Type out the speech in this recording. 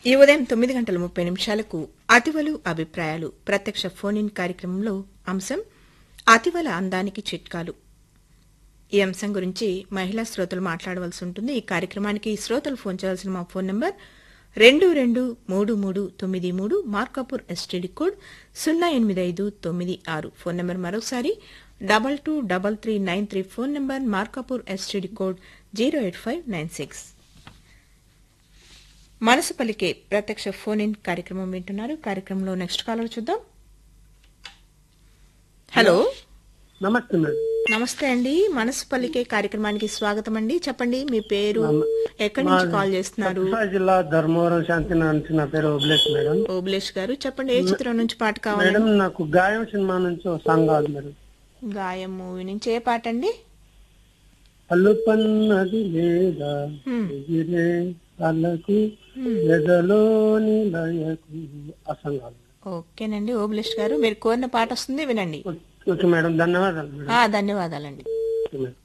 ఈ ఉదయం తొమ్మిది గంటల ముప్పై నిమిషాలకు అతివలు అభిప్రాయాలు ప్రత్యక్ష ఫోన్ ఇన్ కార్యక్రమంలో అంశం అతివల అందానికి చిట్కాలు ఈ అంశం గురించి మహిళా శ్రోతలు మాట్లాడవలసి ఉంటుంది ఈ కార్యక్రమానికి శ్రోతలు ఫోన్ చేయాల్సిన మా ఫోన్ నంబర్ రెండు రెండు మూడు మూడు తొమ్మిది మూడు మార్కాపూర్ ఎస్టీడీ కోడ్ సున్నా ఎనిమిది ఐదు తొమ్మిది ఆరు ఫోన్ నంబర్ మరోసారి double two double three nine three phone number Markapur STD code zero eight five nine six మనసు పలికే ప్రత్యక్ష ఫోన్ ఇన్ కార్యక్రమం వింటున్నారు కార్యక్రమంలో నెక్స్ట్ కాలర్ చూద్దాం హలో నమస్తే మేడం నమస్తే అండి మనసు పలికే కార్యక్రమానికి స్వాగతం అండి చెప్పండి మీ పేరు ఎక్కడి నుంచి కాల్ చేస్తున్నారు సత్యసాయి జిల్లా ధర్మవరం శాంతినగర్ నుంచి నా పేరు ఓబ్లేష్ మేడం ఓబులేష్ గారు చెప్పండి ఏ చిత్రం నుంచి పాట కావాలి మేడం నాకు గాయం సినిమా నుంచి ఒక సాంగ్ కావాలి మేడం గాయం మూవీ నుంచి ఏ పాట అండి అల్లుపన్నది లేదా హ్మ్. ఎగిరే అలకు హ్మ్. ఎదలోని లయకు ఆ సాంగ్ కావాలి ఓకేనండి ఓబులేష్ గారు మీరు కోరిన పాట వస్తుంది వినండి ఓకే మేడం ధన్యవాదాలు మేడం ఆ ధన్యవాదాలండి ఓకే మేడం